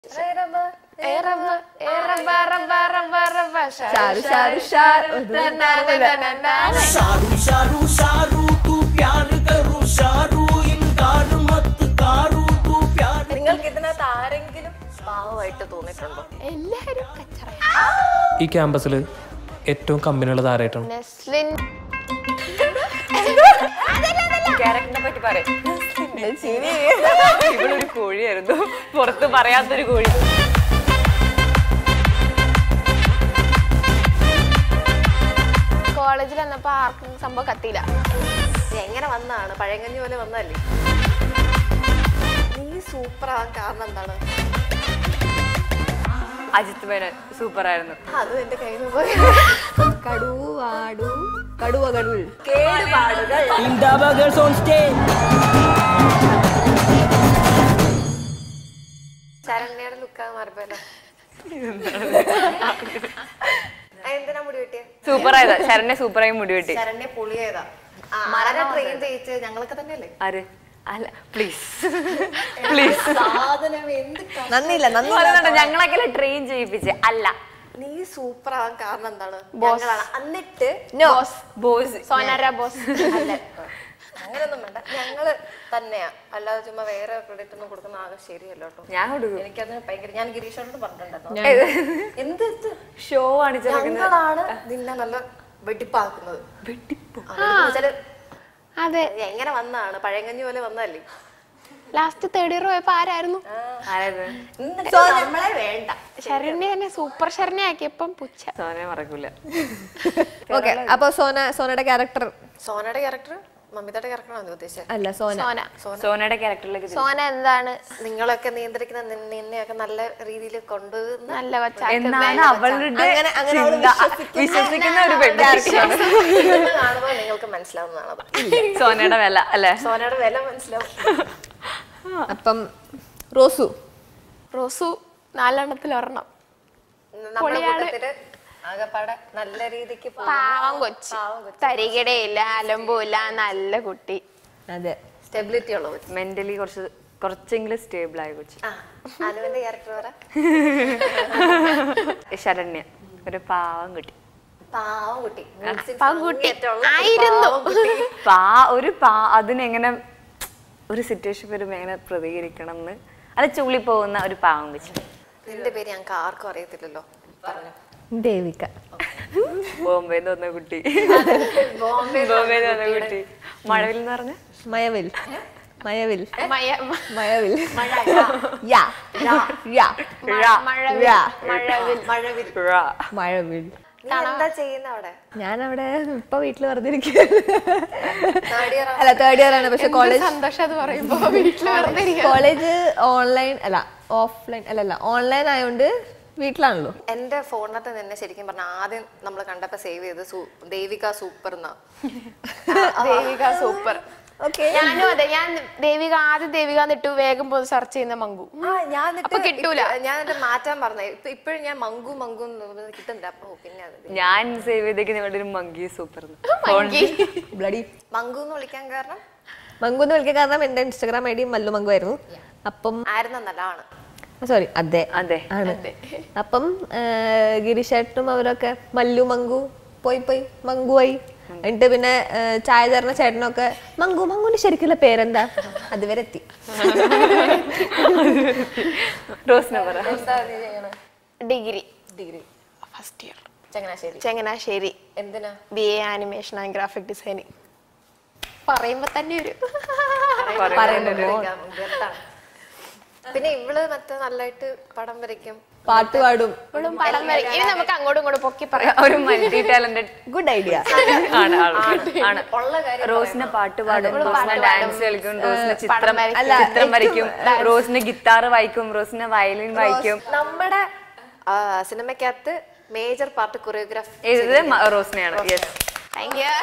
ഷാരു ഷാരു ഷാരു शारू शारू शारू तू प्यार करू शारू इनकार मत कारू तू प्यार നിങ്ങൾക്ക് ഇതിനകത്ത് ആരെങ്കിലും പാവമായിട്ട് തോന്നിയിട്ടുണ്ടോ എല്ലാരും കച്ചറ ഈ ക്യാമ്പസിൽ ഏറ്റവും കമ്പനിയുള്ളത് ആരായിട്ടാണ് നെസ്ലിൻ ക്യാരക്ടറിനെ പറ്റി പറയും ഇവളൊരു കോഴിയായിരുന്നു പുറത്ത് പറയാത്തൊരു കോഴി കോളേജിൽ വന്നപ്പോ ആർക്കും സംഭവം കത്തിയില്ല നീ എങ്ങനെ വന്നാണ് പഴയങ്കഞ്ഞി പോലെ വന്നല്ലേ നീ സൂപ്പർ ആവാൻ കാരണം എന്താണ് അജിത് മേനോൻ സൂപ്പർ ആയിരുന്നു അതും എന്റെ കയ്യിൽ നിന്ന് പോയി കടുവാടു കടുവ കടുവിൽ കേടുപാടുകൾ इंदाबा गर्ल्स ऑन स्टेज ശരണ്യയുടെ ലുക്കാ മാറിപ്പോയല്ലോ എന്തിനാ മുടി വെട്ടിയ സൂപ്പർ ആയതാ ശരണ്യ സൂപ്പറായി മുടി വെട്ടി ശരണ്യ പൊളിയതാ മരം ട്രെയിൻ ചെയ്യിച്ച് ഞങ്ങളൊക്കെ തന്നെയല്ലേ ആര് അല്ല പ്ലീസ് പ്ലീസ് സാധനം എന്ത് ക- നന്ദിയില്ല നന്ദി പറയുന്നുണ്ട് ഞങ്ങളൊക്കെ ട്രെയിൻ ചെയ്യിപ്പിച്ച് അല്ല നീ സൂപ്പർ ആവാൻ കാരണം എന്താണ് ഞങ്ങളാണ് എന്നിട്ട് നോ ബോസ് സോനാര ബോസ് അല്ല അങ്ങനെയൊന്നും വേണ്ട ഞങ്ങള് തന്നെയാ അല്ലാതെ ചുമ്മാ വേറെ ക്രെഡിറ്റ് ഒന്നും കൊടുക്കുന്ന ആകെ ശരിയല്ല കേട്ടോ ഞാൻ കൊടുക്കും എനിക്കതിന് ഭയങ്കര ഞാൻ ഗിരീഷോട് പറഞ്ഞിട്ടുണ്ടായിരുന്നു എന്ത് ഇത്? ഷോ കാണിച്ചിറക്കുന്നത് ഞങ്ങളാണ് നിന്നെ നല്ല വെടിപ്പാക്കുന്നത് വെച്ചാല് അതെ എങ്ങനെ വന്നാണ് പഴയങ്കഞ്ഞി പോലെ വന്നല്ലേ ലാസ്റ്റ് തേർഡ് ഇയർ പോയപ്പോ ആരായിരുന്നു ആരായത് എന്നിട്ട് നമ്മളെ വേണ്ട ശരണ്യ തന്നെ സൂപ്പർ ശരണ്യ ആക്കിയപ്പം പുച്ഛ സോനെ മറക്കൂല ഓക്കെ അപ്പൊ സോന സോനയുടെ ക്യാരക്ടർ സോനയുടെ ക്യാരക്ടർ മമിതയുടെ ക്യാരക്ടറാണ് നീ ഉദ്ദേശിച്ചത് അല്ല സോന സോന സോനയുടെ ക്യാരക്ടറിലേക്ക് സോന എന്താണ് നിങ്ങളൊക്കെ നിയന്ത്രിക്കുന്ന നിന്നെ- നിന്നെയൊക്കെ നല്ല രീതിയിൽ കൊണ്ടുവന്ന് നല്ല കൊച്ചാക്കി എന്നാണ് അവളുടെ അങ്ങനെ- അങ്ങനെ അവള് ചിന്ത. വിശ്വസിക്കുന്ന ഒരു പെൺകുട്ടിയാണ് ഇതൊന്ന് കാണുമ്പോൾ നിങ്ങൾക്ക് മനസ്സിലാവുന്നതാണ് അത്. സോനയുടെ വില അല്ലേ സോനയുടെ വില മനസ്സിലാവും അപ്പം റോസു റോസു നാലെണ്ണത്തിൽ ഒരെണ്ണം നമ്മുടെ പൊളിയാണ്. കൂട്ടത്തില് ആകെപ്പാടെ നല്ല രീതിക്ക് പോകുന്ന പാവം കൊച്ച് പാവം കൊച്ച്. തരികിടയില്ല അലമ്പൂല്ല നല്ല കുട്ടി അതെ സ്റ്റെബിലിറ്റി ഉള്ള കൊച്ച് മെന്റലി കുറച്ച് കുറച്ചെങ്കിലും സ്റ്റേബിൾ ആയ കൊച്ചു ആ അനുവിന്റെ ക്യാരക്ടർ പറ ശരണ്യ ഒരു പാവം കുട്ടി പാവം കുട്ടി പാവം കുട്ടി. അങ്ങേയറ്റമുള്ള ആയിരുന്നു. പാവം കുട്ടി. പാ ഒരു പാ അതിനെങ്ങനെ ഒരു സിറ്റുവേഷൻ വരുമ്പോൾ എങ്ങനെ പ്രതികരിക്കണം എന്ന് അത് ചുള്ളി പോകുന്ന ഒരു പാവം കൊച്ചു നിന്റെ പേര് ഞങ്ങൾക്ക് ആർക്കും അറിയത്തില്ലല്ലോ പറഞ്ഞു ദേവിക ബോംബെന്ന് വന്ന കുട്ടി ബോംബെ ബോംബെന്ന് വന്ന കുട്ടി മഴവിൽ എന്ന് പറഞ്ഞ മയവിൽ മയവിൽ മയ മയവിൽ യാ യാ മഴവിൽ യാ. മഴവിൽ മഴവിൽ മഴവിൽ നീ എന്താ ചെയ്യുന്ന അവിടെ ഞാനവിടെ ഇപ്പൊ വീട്ടിൽ വെറുതെ ഇരിക്കുക തേർഡ് ഇയർ അല്ല തേർഡ് ഇയർ ആണ് പക്ഷെ കോളേജ് സന്തോഷം അത് പറയുമ്പോ വീട്ടില് വെറുതെ ഇരിക്കുക. കോളേജ് ഓൺലൈൻ അല്ല ഓഫ്ലൈൻ അല്ല അല്ല ഓൺലൈൻ ആയതുകൊണ്ട് വീട്ടിലാണല്ലോ എന്റെ ഫോണിനകത്ത് നിന്നെ ശരിക്കും പറഞ്ഞ ആദ്യം നമ്മൾ കണ്ടപ്പോ സേവ് ചെയ്ത് സൂ- ദേവിക സൂപ്പർ എന്നാ ദേവിക സൂപ്പർ ഓക്കെ ഞാനും അതെ ഞാൻ ദേവിക ആദ്യം ദേവിക എന്നിട്ട് വേഗം പോയി സെർച്ച് ചെയ്യുന്ന മങ്കു ആ ഞാൻ എന്നിട്ട് അപ്പൊ കിട്ടൂല. ഇപ്പ- ഞാൻ എന്നിട്ട് മാറ്റാൻ പറഞ്ഞേ ഇപ്പൊ ഇപ്പോഴും ഞാൻ മങ്കു മങ്കു എന്ന് പറഞ്ഞത് കിട്ടുന്നില്ല അപ്പൊ പിന്നെ അത് ഞാൻ സേവ് ചെയ്തേക്കുന്ന ഇവിടെ ഒരു മങ്കി സൂപ്പർ മങ്കി ബ്ലഡി മങ്കു എന്ന് വിളിക്കാൻ കാരണം മങ്കു എന്ന് വിളിക്കാൻ കാരണം എന്റെ ഇൻസ്റ്റാഗ്രാം ഐ ഡി മല്ലു മങ്കു ആയിരുന്നു അപ്പം ആയിരുന്നല്ല ആണ് സോറി അതെ അതെ ആണ് അപ്പം ഗിരിശേട്ടനും അവരൊക്കെ മല്ലു മങ്കു പോയി പോയി മങ്കുവായി എന്നിട്ട് പിന്നെ ആ, ചായ തരണ ചേട്ടനൊക്കെ മങ്കു മങ്കുവിന്റെ ശരിക്കുള്ള പേരെന്താ അതുവരെ എത്തി റോസിനെ പറ എന്താ നീ ചെയ്യണേ degree degree first year Changanassery Changanassery എന്തിനാ B A animation and graphic designing പറയുമ്പോ തന്നെ ഒരു ഗർത്താണ്. പിന്നെ ഇവള് മറ്റേ നല്ലതായിട്ട് പടം വരയ്ക്കും പാട്ട് പാടും ഇപ്പോഴും പടം വരയ്ക്കും ഇനി നമുക്ക് അങ്ങോട്ടും ഇങ്ങോട്ടും പൊക്കി പറയാം ഒരു മൾട്ടി ടാലന്റഡ് ഗുഡ് ഐഡിയ ആണ് ആള്. ആണ് ഉള്ള കാര്യം റോസിന് പാട്ട് പാടും അവള് റോസിന് പാട്ട് ഡാൻസ് പാടും. കളിക്കും റോസിന് പടം ചിത്രം വരയ്ക്കും. അല്ല ചിത്രം വരയ്ക്കും റോസിന് ഗിത്താർ വായിക്കും റോസിന് വയലിൻ വായിക്കും നമ്മുടെ ആ, സിനിമയ്ക്കകത്ത് മേജർ പാർട്ട് കൊറിയോഗ്രാഫ് ഇത് മ- റോസിനെയാണ് യെസ് താങ്ക് യു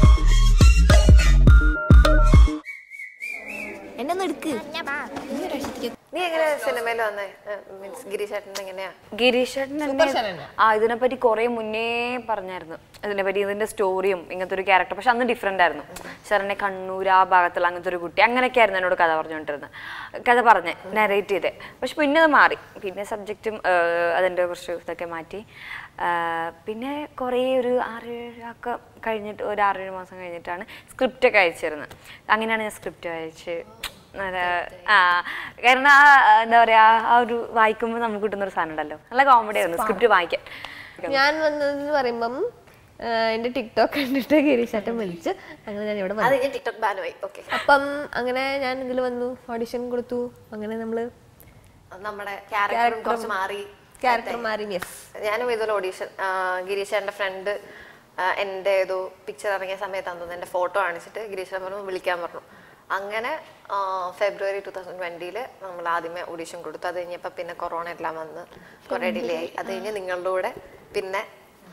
എന്നെ ഒന്ന് എടുക്ക് പ്രാർത്ഥിക്കുന്നു നീ എങ്ങനെയാ സിനിമയിൽ വന്നേ മീൻസ് ഗിരീഷേട്ടൻ എങ്ങനെയാ ഗിരീഷേട്ടൻ എന്നെ ആ ഇതിനെപ്പറ്റി കുറെ മുന്നേ പറഞ്ഞായിരുന്നു ഇതിനെപ്പറ്റി ഇതിന്റെ സ്റ്റോറിയും ഇങ്ങനത്തെ ഒരു ക്യാരക്ടർ പക്ഷെ അന്ന് ഡിഫറെന്റ് ആയിരുന്നു ശരണ്യ കണ്ണൂർ ആ ഭാഗത്തുള്ള അങ്ങനത്തെ ഒരു കുട്ടി അങ്ങനെയൊക്കെ ആയിരുന്നു എന്നോട് കഥ പറഞ്ഞുകൊണ്ടിരുന്നത് കഥ പറഞ്ഞ് നരേറ്റ് ചെയ്തേ പക്ഷെ പിന്നെ അത് മാറി പിന്നെ സബ്ജക്റ്റും അതിൻ്റെ കുറച്ച് ഇതൊക്കെ മാറ്റി ആ, പിന്നെ കുറേ ഒരു ആറേഴൊക്കെ കഴിഞ്ഞിട്ട് ഒരു ആറേഴ് മാസം കഴിഞ്ഞിട്ടാണ് സ്ക്രിപ്റ്റൊക്കെ അയച്ചിരുന്നത് അങ്ങനെയാണ് ഞാൻ സ്ക്രിപ്റ്റ് അയച്ച് നല്ല ആ കാരണം ആ എന്താ പറയാ ആ ഒരു വായിക്കുമ്പോൾ നമുക്ക് കിട്ടുന്ന ഒരു സാധനം ഉണ്ടല്ലോ നല്ല കോമഡി ആയിരുന്നു സ്ക്രിപ്റ്റ് വായിക്കാൻ ഞാൻ വന്നതെന്ന് പറയുമ്പം ആ, എന്റെ ടിക്ടോക്ക് കണ്ടിട്ട് ഗിരീഷാട്ടൻ വിളിച്ച് അങ്ങനെ ഞാൻ ഇവിടെ അത് വന്നു കഴിഞ്ഞ് ടിക്ടോക്ക് ബാനുമായി ഓക്കെ അപ്പം അങ്ങനെ ഞാൻ ഇതിൽ വന്നു ഓഡിഷൻ കൊടുത്തു അങ്ങനെ നമ്മള് നമ്മുടെ ക്യാരക്ടറും കുറച്ച് മാറി ക്യാരക്ടർ മാറി യെസ് ഞാനും ഇതുപോലെ ഓഡീഷൻ ഗിരീഷ് എൻ്റെ ഫ്രണ്ട് എൻ്റെ ഏതോ പിക്ചർ ഇറങ്ങിയ സമയത്താന്ന് തോന്നുന്നു എൻ്റെ ഫോട്ടോ കാണിച്ചിട്ട് ഗിരീഷ് പറഞ്ഞു വിളിക്കാൻ പറഞ്ഞു അങ്ങനെ ആ, ഫെബ്രുവരി ടൂ തൗസൻഡ് ട്വൻറ്റിയിൽ നമ്മൾ ആദ്യമേ ഓഡീഷൻ കൊടുത്തു അത് കഴിഞ്ഞപ്പോൾ പിന്നെ കൊറോണ എല്ലാം വന്ന് കുറേ ഡിലേ ആയി അത് കഴിഞ്ഞ് നിങ്ങളുടെ കൂടെ പിന്നെ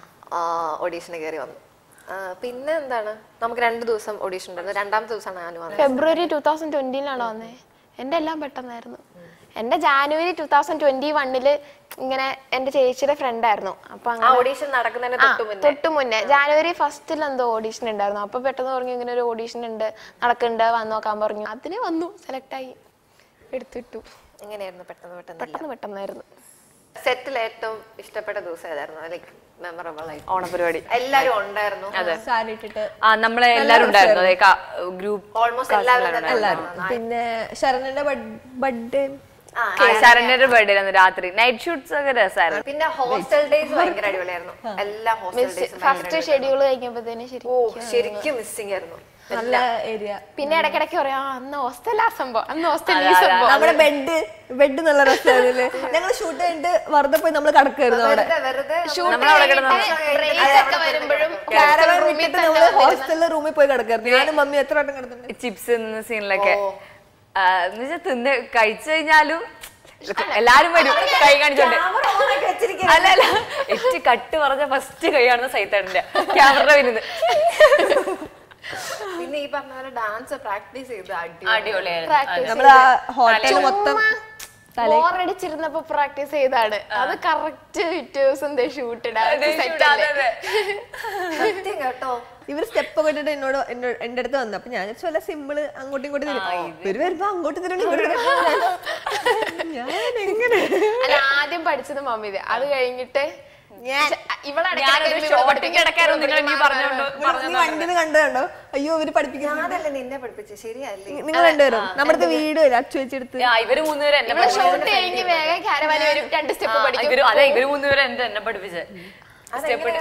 ഓഡീഷന് കയറി വന്നു ആ, പിന്നെ എന്താണ് നമുക്ക് രണ്ട് ദിവസം ഓഡീഷൻ ഉണ്ടായിരുന്നു രണ്ടാമത്തെ ദിവസമാണ് ഞാൻ വന്നത് ഫെബ്രുവരി ടൂ തൗസൻഡ് ട്വന്റിയിലാണോ വന്നേ എൻ്റെ എല്ലാം പെട്ടെന്നായിരുന്നു എൻ്റെ ജാനുവരി ടൂ തൗസൻഡ് ട്വന്റി വണ്ണില് ഇങ്ങനെ എൻ്റെ ചേച്ചിയുടെ ഫ്രണ്ട് ആയിരുന്നു അപ്പൊ ആ അങ്ങനെ ഓഡീഷൻ നടക്കുന്നതിന് ആ, തൊട്ട് മുന്നേ തൊട്ട് മുന്നേ ജാനുവരി ഫസ്റ്റിൽ എന്തോ ഓഡീഷൻ ഉണ്ടായിരുന്നു അപ്പൊ പെട്ടെന്ന് പറഞ്ഞു ഇങ്ങനെ ഒരു ഓഡീഷൻ ഉണ്ട് നടക്കുന്നുണ്ട് വന്ന് നോക്കാൻ പറഞ്ഞു അതിന് വന്നു സെലക്ട് ആയി എടുത്തിട്ടു എങ്ങനെയായിരുന്നു പെട്ടെന്ന് പെട്ടെന്ന് പെട്ടെന്ന് പെട്ടെന്നായിരുന്നു സെറ്റിൽ ഏറ്റവും ഇഷ്ടപ്പെട്ട ദിവസം ഏതായിരുന്നു ലൈക്ക് മെമ്മറബിൾ ആയിട്ട് ഓണപരിപാടി എല്ലാരും ഉണ്ടായിരുന്നു സാരി ഇട്ടിട്ട് ആ നമ്മളെ എല്ലാരും ഉണ്ടായിരുന്നു അതെ ഗ്രൂപ്പ് ഓൾമോസ്റ്റ് എല്ലാവരും തന്നെ എല്ലാരും പിന്നെ ശരണന്റെ ബർത്ത്ഡേ ആ, ശരണ്യന്റെ ബർത്ത്ഡേ ആയിരുന്നു രാത്രി നൈറ്റ് ഷൂട്ട്സ് ഒക്കെ രസമായിരുന്നു പിന്നെ ഹോസ്റ്റൽ ഡേയ്സ് ഭയങ്കര അടിപൊളിയായിരുന്നു എല്ലാം ഹോസ്റ്റൽ ഡേയ്സ് ഫസ്റ്റ് ഷെഡ്യൂൾ കഴിഞ്ഞപ്പോഴത്തേന് ശരി ഓ ശരിക്കും മിസ്സിംഗ് ആയിരുന്നു നല്ല ഏരിയ പിന്നെ ഇടയ്ക്കിടയ്ക്ക് പറയാം "ആ, അന്ന് ഹോസ്റ്റൽ ആ സംഭവം അന്ന് ഹോസ്റ്റൽ ഈ സംഭവം നമ്മുടെ ബെഡ് ബെഡ് നല്ല രസമായിരുന്നു ഞങ്ങൾ ഷൂട്ട് കഴിഞ്ഞിട്ട് വെറുതെ പോയി നമ്മൾ കിടക്കായിരുന്നു അവിടെ വെറുതെ വെറുതെ ഷൂട്ട് നമ്മളവിടെ കിടന്ന് break ഒക്കെ വരുമ്പോഴും കാരവാൻ വിട്ടിട്ട് നമ്മള് ഹോസ്റ്റലിലെ റൂമിൽ പോയി കിടക്കായിരുന്നു ഞാനും മമ്മി എത്ര വട്ടം കിടന്നിട്ടുണ്ട് ചിപ്സ് തിന്ന സീനിലൊക്കെ എന്നുവെച്ചാൽ തിന്ന് കഴിച്ചു കഴിഞ്ഞാലും എല്ലാരും വരും കൈ കാണിച്ചോണ്ട് അല്ല അല്ല എറ്റ് കട്ട് പറഞ്ഞ ഫസ്റ്റ് കൈ കാണുന്ന സൈത്തേടന്റെ ക്യാമറ വരുന്നത് പിന്നെ ഈ പറഞ്ഞ പോലെ ഡാൻസ് പ്രാക്ടീസ് ചെയ്ത് അടി അടിപൊളിയായിരുന്നു നമ്മള് ആ ഹോട്ടൽ മൊത്തം ബോറടിച്ചിരുന്നപ്പോ പ്രാക്ടീസ് ചെയ്താണ് അത് കറക്റ്റ് പിറ്റേ ദിവസം ഷൂട്ട് സെറ്റ് അല്ലേ സത്യം കേട്ടോ ഇവര് സ്റ്റെപ്പ് ഒക്കെ ഇട്ടിട്ട് എന്നോട് എന്നോട് എന്റെ അടുത്ത് വന്നു അപ്പൊ ഞാൻ വിചാരിച്ചു വല്ല സിമ്പിള് അങ്ങോട്ടും ഇങ്ങോട്ടും തിരിയും ഇവര് വരുമ്പോ അങ്ങോട്ട് തിരിയണം ഇങ്ങോട്ട് തിരിയണം. ഞാൻ എങ്ങനെ അല്ല ആദ്യം പഠിച്ചത് മമ്മിത് അത് കഴിഞ്ഞിട്ട് ഇവളെ ഞാനൊരു ഷോട്ടിങ് കിടക്കായിരുന്നു നിങ്ങൾ നീ പറഞ്ഞോണ്ട് നീ വണ്ടിന്ന് കണ്ടോ അയ്യോ ഇവര് പഠിപ്പിക്കുന്നു അതല്ലേ നിന്നെ പഠിപ്പിച്ചു ശരിയല്ലേ നിങ്ങൾ രണ്ടുപേരും നമ്മുടെ വീട് വരും അച്ചു വെച്ചെടുത്ത് ആ, ഇവര് മൂന്നുപേരും എന്നെ ഇവിടെ പഠിപ്പിച്ചത്. ഷൂട്ട് കഴിഞ്ഞ് വേഗം കാരവാനി വരും രണ്ട് സ്റ്റെപ്പ് ആ, പഠിക്കും ഇവര് അതെ ഇവര് മൂന്നുപേരും എന്റെ എന്നെ പഠിപ്പിച്ചത് സ്റ്റെപ്പ്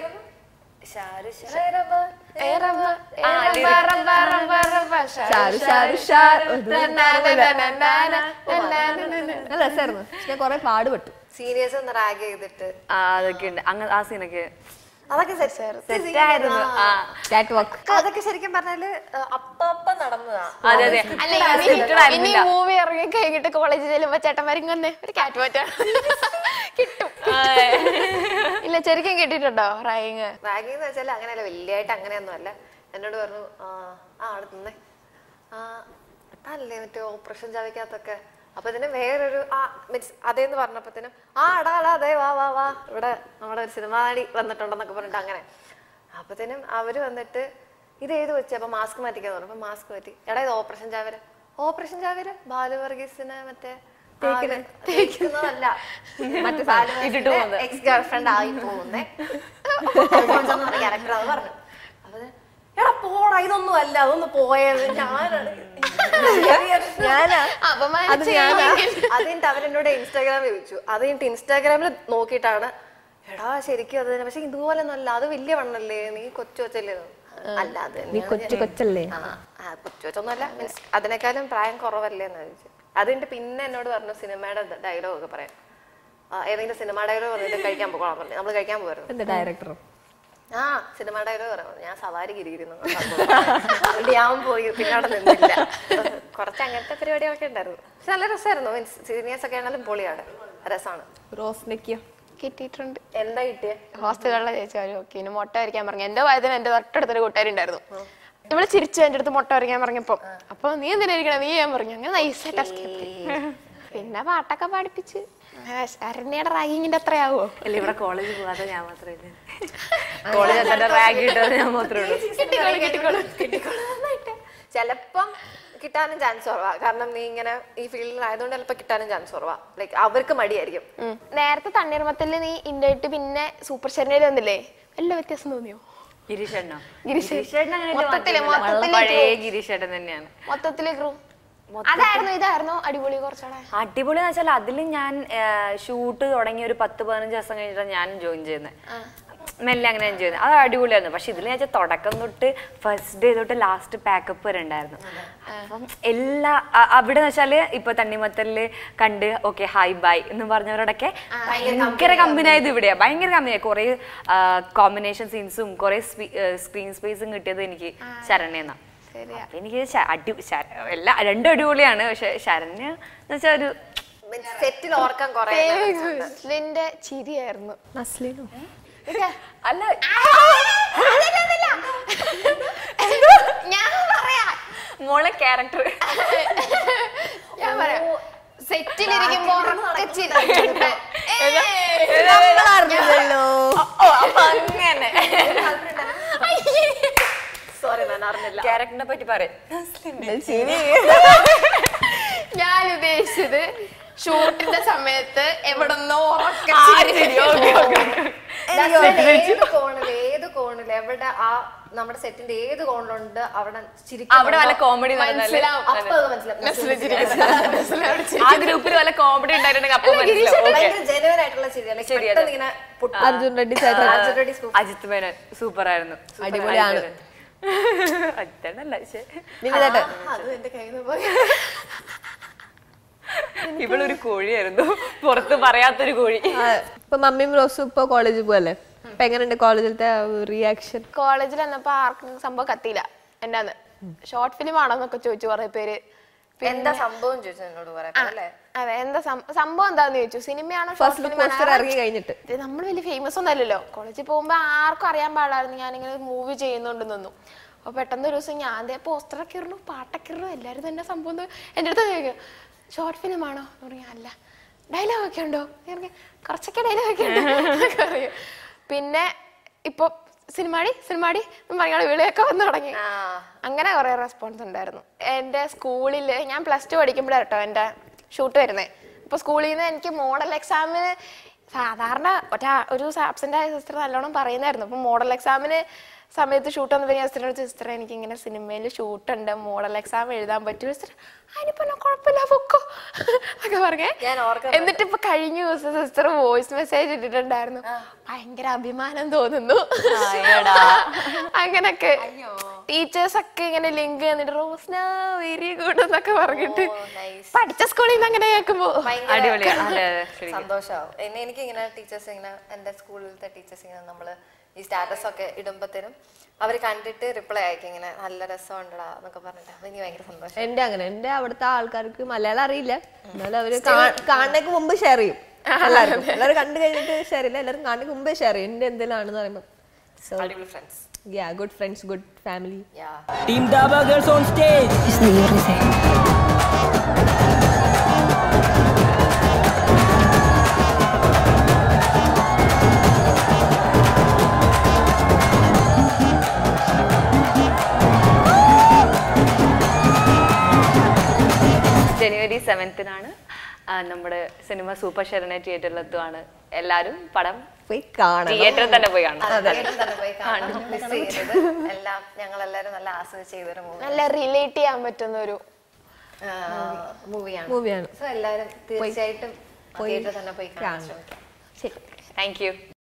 ഏ റബ്ബ, ഏ റബ്ബ, റബ്ബ, റബ്ബ, റബ്ബ, ഷാ, ഷാരു ഷാ, ഷാരു ഷാർ ന, ന, ന, ന, ന, ന, ന, ന, ന, ന, ന, ന. നല്ല രസമായിരുന്നു പക്ഷെ ഞാൻ കൊറേ പാടുപെട്ടു സീനിയേഴ്സ് ഒന്ന് റാഗ് ചെയ്തിട്ട് ആ അതൊക്കെ ഉണ്ട് അങ്ങ് ആ സീനൊക്കെ അതൊക്കെ സെറ്റ് സെറ്റായിരുന്നു ആ കാറ്റ് വാക്ക് അതൊക്കെ ശരിക്കും പറഞ്ഞാല് അപ്പ അപ്പ നടന്നതാ അതെ അതെ അല്ല ഇനി- Scripted ഇനി ആയിരുന്നില്ല. മൂവി ഇറങ്ങി കഴിഞ്ഞിട്ട് കോളേജിൽ ചെല്ലുമ്പോ ചേട്ടന്മാരും കൊന്നേ ഒരു കാറ്റ് മാറ്റാണ് കിട്ടും ഇല്ല ശരിക്കും കിട്ടിയിട്ടുണ്ടോ റൈങ് റാഗിങ് എന്ന് വെച്ചാൽ അങ്ങനെയല്ല വലിയായിട്ട് അങ്ങനെയൊന്നും അല്ല എന്നോട് പറഞ്ഞു ആ ആ അവിടെ നിന്നേ ആ അല്ലേ മറ്റേ ഓപ്പറേഷൻ ചവയ്ക്കകത്തൊക്കെ അപ്പൊ ഇതിന് വേറൊരു ആ മീൻസ് അതേന്ന് പറഞ്ഞപ്പോഴത്തേനും ആ അടാ അടാ അതെ വാ വാ വാ ഇവിടെ നമ്മുടെ ഒരു സിനിമ നടി വന്നിട്ടുണ്ടെന്നൊക്കെ പറഞ്ഞിട്ട് അങ്ങനെ അപ്പത്തേനും അവര് വന്നിട്ട് ഇത് ഏത് വെച്ച് അപ്പൊ മാസ്ക് മാറ്റിക്കാന്ന് പറഞ്ഞു അപ്പൊ മാസ്ക് മാറ്റി എടാ ഇത് ഓപ്പറേഷൻ ചാവര ഓപ്പറേഷൻ ചാവര ബാലു വർഗീസിന് മറ്റേ തേക്കുന്നതല്ല മറ്റേ എക്സ് ഗേൾ ഫ്രണ്ട് ആയി പോകുന്നേ ക്യാരക്ടർ അത് പറഞ്ഞു അപ്പൊ ഞാൻ, എടാ പോടാ ഇതൊന്നും അല്ല അതൊന്ന് പോയത് ഞാനാണ് ഞാനാ അപമാനം അത് കഴിഞ്ഞിട്ട് അവരെന്നോട് ഇൻസ്റ്റാഗ്രാമിൽ ചോദിച്ചു അത് കഴിഞ്ഞിട്ട് ഇൻസ്റ്റാഗ്രാമിൽ നോക്കിയിട്ടാണ് എടാ ശരിക്കും അത് തന്നെ പക്ഷെ ഇതുപോലെ ഒന്നല്ല അത് വലിയ വണ്ണല്ലേ നീ കൊച്ചു കൊച്ചല്ലേ അല്ല അത് നീ കൊച്ചു കൊച്ചല്ലേ ആ ആ, കൊച്ചു കൊച്ചൊന്നുമല്ല മീൻസ് അതിനേക്കാളും പ്രായം കുറവല്ലേ എന്ന് ചോദിച്ചു അത് കഴിഞ്ഞിട്ട് പിന്നെ എന്നോട് പറഞ്ഞു സിനിമയുടെ ഡയലോഗ് ഒക്കെ പറയാം ആ, ഏതെങ്കിലും സിനിമ ഡയലോഗ് വന്നിട്ട് കഴിക്കാൻ പോകണം പറഞ്ഞു നമ്മൾ കഴിക്കാൻ പോകുമായിരുന്നു എന്താ ഡയറക്ടറോ ആ സിനിമ ഡയലോഗ് പറയാം ഞാൻ സവാരി കിരിയിരുന്നു അതുകൊണ്ട് ഞാൻ പോയി പിന്നെ അവിടെ നിന്നില്ല കുറച്ച് അങ്ങനത്തെ പരിപാടികളൊക്കെ ഉണ്ടായിരുന്നു പക്ഷെ നല്ല രസമായിരുന്നു മീൻസ് സീനിയേഴ്സ് ഒക്കെ ആണെങ്കിലും പൊളിയാണ് രസമാണ് റോസ്നക്കിയോ കിട്ടിയിട്ടുണ്ട് എന്താ കിട്ടിയ ഹോസ്റ്റലുകളിലെ ചേച്ചി അവര് ഓക്കെ ഇനി മുട്ട വരയ്ക്കാൻ പറഞ്ഞു എന്റെ വയതിന് എന്റെ തൊട്ടടുത്തൊരു കൂട്ടുകാരി ഉണ്ടായിരുന്നു ഇവള് ചിരിച്ചു എന്റെ അടുത്ത് മുട്ട വരയ്ക്കാൻ പറഞ്ഞപ്പോ അപ്പൊ നീ എന്തിനാ ഇരിക്കണേ നീ ചെയ്യാൻ പറഞ്ഞു അങ്ങനെ നൈസായിട്ട് escape ആയി. പിന്നെ പാട്ടൊക്കെ പഠിപ്പിച്ച് അങ്ങനെ ശരണ്യയുടെ റാഗിങ്ങിന്റെ അത്രയാവോ അല്ല ഇവിടെ കോളേജ് പോകാതെ ഞാൻ മാത്രമേ ഇല്ലേ കോളേജ് തന്നെ റാഗ് കിട്ടാതെ ഞാൻ മാത്രമേ ഉള്ളൂ ചിലപ്പം കിട്ടാനും ചാൻസ് കുറവാ കാരണം നീ ഇങ്ങനെ ഈ ഫീൽഡിൽ ആയതുകൊണ്ട് ചിലപ്പോൾ കിട്ടാനും ചാൻസ് കുറവാ ലൈക്ക് അവർക്ക് മടിയായിരിക്കും ഉം. നേരത്തെ തണ്ണീർമത്തല് നീ ഇണ്ടായിട്ട് പിന്നെ സൂപ്പർ ശരണ്യയിൽ വന്നില്ലേ വല്ല വ്യത്യാസം തോന്നിയോ ഗിരീഷേട്ടനോ ഗിരീഷ്. ഗിരീഷേട്ടൻ അങ്ങനെ മൊത്തത്തില്, വന്നിട്ടില്ല. മൊത്തത്തില് പഴയ crew. ഗിരീഷേട്ടൻ തന്നെയാണ് മൊത്തത്തില് ക്രൂ അതായിരുന്നു ഇതായിരുന്നു അടിപൊളി കുറച്ചുകൂടെ അടിപൊളി എന്ന് വെച്ചാൽ അതിൽ ഞാൻ ഷൂട്ട് തുടങ്ങി ഒരു പത്ത് പതിനഞ്ച് ദിവസം കഴിഞ്ഞിട്ടാണ് ഞാൻ ജോയിൻ ചെയ്യുന്നത് മെല്ലെ അങ്ങനെ ഞാൻ ചെയ്യുന്നത് അത് അടിപൊളിയായിരുന്നു പക്ഷെ ഇതിൽ വെച്ചാൽ തുടക്കം തൊട്ട് ഫസ്റ്റ് ഡേ തൊട്ട് ലാസ്റ്റ് പാക്കപ്പ് വരെ ഉണ്ടായിരുന്നു അപ്പം എല്ലാ അ- അവിടെ എന്ന് വെച്ചാല് ഇപ്പൊ തണ്ണിമത്തലില് കണ്ട് ഓക്കെ ഹായ് ബൈ എന്ന് പറഞ്ഞവരോടൊക്കെ ഭയങ്കര കമ്പനി ആയത് ഇവിടെയാ ഭയങ്കര കമ്പനിയായി കുറെ കോമ്പിനേഷൻ സീൻസും കുറെ സ്ക്രീൻ സ്പേസും കിട്ടിയത് എനിക്ക് ശരണ്യെന്നാ അപ്പൊ എനിക്ക് ശ- അടി ശര- എല്ലാ രണ്ടും അടിപൊളിയാണ് പക്ഷെ ശരണ്യ എന്ന് വെച്ചാൽ ഒരു സെറ്റിൽ ഓർക്കാൻ കുറെ ലിന്റെ ചിരിയായിരുന്നു നസ്ലിനോ അല്ല ഞാൻ പറയാ മോളെ ക്യാരക്ടർ ഞാൻ പറയാം സെറ്റിലിരിക്കുമ്പോ ഉറക്കെ ചിരിച്ചിട്ടുണ്ട്. അറിഞ്ഞല്ലോ അപ്പൊ അങ്ങനെ സോറി ഞാൻ അറിഞ്ഞില്ല ക്യാരക്ടറിനെ പറ്റി പറയും ഞാൻ ഉദ്ദേശിച്ചത് ഷൂട്ടിന്റെ സമയത്ത് എവിടെന്നോ ഉറക്കെ ചിരി. ഏത് കോണില് ഏത് കോണില് എവിടെ ആ നമ്മുടെ സെറ്റിന്റെ ഏത് കോണിലുണ്ട് അവിടെ അവിടെ വല്ല കോമഡി മനസ്സിലാവും. അപ്പൊ അത് മനസ്സിലാവും നസ്ലിൻ ചിരിക്കുന്നത്. നസ്ലിൻ അവിടെ ചിരി. ആ ഗ്രൂപ്പിൽ വല്ല കോമഡി ഉണ്ടായിട്ടുണ്ടെങ്കിൽ അപ്പൊ മനസ്സിലാവും ഓക്കെ ഭയങ്കര ജെനുവൻ ആയിട്ടുള്ള ചിരിയല്ലേ ശരി, പെട്ടെന്ന് ഇങ്ങനെ പൊട്ടും. അർജുൻ റെഡ്ഡി ചേട്ടൻ അർജുൻ റെഡ്ഡി scoop. അജിത് മേനോൻ സൂപ്പർ ആയിരുന്നു Super അടിപൊളിയാണ്. അജിത്ത് അജിത്തേട്ടനല്ല പക്ഷേ നിന്റെ ചേട്ടൻ ആ, അത് എന്റെ കയ്യിൽ നിന്ന് പോയി ഇവളൊരു കോഴിയായിരുന്നു പുറത്ത് പറയാത്തൊരു കോഴി ആ, ഇപ്പൊ മമ്മിയും റോസും ഇപ്പൊ കോളേജിൽ പോയല്ലേ അപ്പൊ എങ്ങനെയുണ്ട് കോളേജിലത്തെ റിയാക്ഷൻ കോളേജിൽ വന്നപ്പോ ആർക്കും സംഭവം കത്തിയില്ല എന്റെ അന്ന് ഷോർട്ട് ഫിലിം ആണോന്നൊക്കെ ചോദിച്ചു കുറെ പേര് എന്താ സംഭവം ചോദിച്ചു എന്നോട് പറയാം അല്ലേ അതെ എന്താ സം- സംഭവം എന്താന്ന് ചോദിച്ചു സിനിമയാണോ ഷോർട്ട് ഫസ്റ്റ് ഫിലിം പോസ്റ്റർ ഇറങ്ങി കഴിഞ്ഞിട്ട് നമ്മൾ വലിയ ഫേമസ് ഒന്നും അല്ലല്ലോ കോളേജിൽ പോകുമ്പോ ആർക്കും അറിയാൻ പാടായിരുന്നു ഞാനിങ്ങനെ മൂവി ചെയ്യുന്നുണ്ടെന്നൊന്നും അപ്പൊ പെട്ടെന്ന് ഒരു ദിവസം ഞാൻ ദേ പോസ്റ്ററൊക്കെ ഇറണു പാട്ടൊക്കെ ഇറണു എല്ലാവരും തന്നെ സംഭവം എന്ന് എൻ്റെ അടുത്ത് ചോദിക്കും ഷോർട്ട് ഫിലിം ആണോ എന്ന് പറഞ്ഞു അല്ല ഡയലോഗ് ഒക്കെ ഉണ്ടോ ഞാൻ പറഞ്ഞു, കുറച്ചൊക്കെ ഡയലോഗ് ഒക്കെ ഉണ്ട് എന്നൊക്കെ പറയും പിന്നെ ഇപ്പൊ സിനിമാടി സിനിമാടി എന്ന് പറഞ്ഞാൽ വിളിയൊക്കെ വന്നു തുടങ്ങി അങ്ങനെ കുറെ റെസ്പോൺസ് ഉണ്ടായിരുന്നു എൻ്റെ സ്കൂളിൽ ഞാൻ പ്ലസ് ടു പഠിക്കുമ്പോഴാണ് കേട്ടോ എൻ്റെ ഷൂട്ട് വരുന്നത് അപ്പൊ സ്കൂളിൽ നിന്ന് എനിക്ക് മോഡൽ എക്സാമിന് സാധാരണ ഒറ്റ ഒരു ആബ്സെന്റ് ആയ സിസ്റ്റർ നല്ലോണം പറയുന്നായിരുന്നു അപ്പൊ മോഡൽ എക്സാമിന് സമയത്ത് ഷൂട്ട് വന്നപ്പോൾ ഞാൻ സിസ്റ്ററിനോട് സിസ്റ്റർ എനിക്ക് ഇങ്ങനെ സിനിമയിൽ ഷൂട്ട് ഉണ്ട് മോഡൽ എക്സാം എഴുതാൻ പറ്റും സിസ്റ്റർ അതിനിപ്പോ എന്നാ കുഴപ്പമില്ല പൊക്കോ ഒക്കെ പറഞ്ഞേ ഞാൻ ഓർക്കാൻ എന്നിട്ട് ഇപ്പൊ കഴിഞ്ഞ ദിവസം സിസ്റ്റർ വോയിസ് മെസ്സേജ് ഇട്ടിട്ടുണ്ടായിരുന്നു ഭയങ്കര അഭിമാനം തോന്നുന്നു അങ്ങനൊക്കെ ടീച്ചേഴ്സ് ഒക്കെ ഇങ്ങനെ ലിങ്ക് തന്നിട്ട് റോസ്ന വെരി ഗുഡ് എന്നൊക്കെ പറഞ്ഞിട്ട് പഠിച്ച സ്കൂളിൽ നിന്ന് അങ്ങനെ കേൾക്കുമ്പോ അടിപൊളിയാണ് അതെ അതെ ശരി സന്തോഷമാവും എന്നെ എനിക്ക് ഇങ്ങനെ ടീച്ചേഴ്സ് ഇങ്ങനെ എൻ്റെ സ്കൂളിലത്തെ ടീച്ചേഴ്സ് ഇങ്ങനെ നമ്മൾ ഈ സ്റ്റാറ്റസ് ഒക്കെ ഇടുമ്പോഴത്തേനും അവർ കണ്ടിട്ട് റിപ്ലൈ അയക്കും ഇങ്ങനെ നല്ല രസമുണ്ടടാ എന്നൊക്കെ പറഞ്ഞിട്ട് അപ്പൊ എനിക്ക് ഭയങ്കര സന്തോഷം എന്റെ അങ്ങനെ എന്റെ അവിടുത്തെ ആൾക്കാർക്ക് മലയാളം അറിയില്ല എന്നാലും അവര് കാണുന്നതിന് മുമ്പ് ഷെയർ ചെയ്യും എല്ലാവർക്കും എല്ലാവരും കണ്ടു കഴിഞ്ഞിട്ട് ഷെയർ ചെയ്യില്ല എല്ലാവരും കാണുന്നതിന് മുമ്പേ ഷെയർ ചെയ്യും എന്റെ എന്തെങ്കിലാണെന്ന് പറയുമ്പോൾ അടിപൊളി friends yeah good friends good family yeah Team Daba Girls on stage. ജനുവരി സെവൻത്തിനാണ് നമ്മുടെ സിനിമ സൂപ്പർ ശരണ തിയേറ്ററിലെത്തുവാണ് എല്ലാരും പടം പോയി കാണണം തിയേറ്ററിൽ തന്നെ പോയി കാണണം നേരിട്ട് തന്നെ പോയി കാണണം മിസ് ചെയ്യരുത് എല്ലാം ഞങ്ങൾ എല്ലാവരും നല്ല ആസ്വദിച്ച് ചെയ്തൊരു മൂവി നല്ല റിലേറ്റ് ചെയ്യാൻ പറ്റുന്ന ഒരു മൂവിയാണ് മൂവിയാണ് സോ എല്ലാവരും തീർച്ചയായിട്ടും തിയേറ്ററിൽ തന്നെ പോയി കാണാൻ ശ്രമിക്കാം ശരി താങ്ക് യു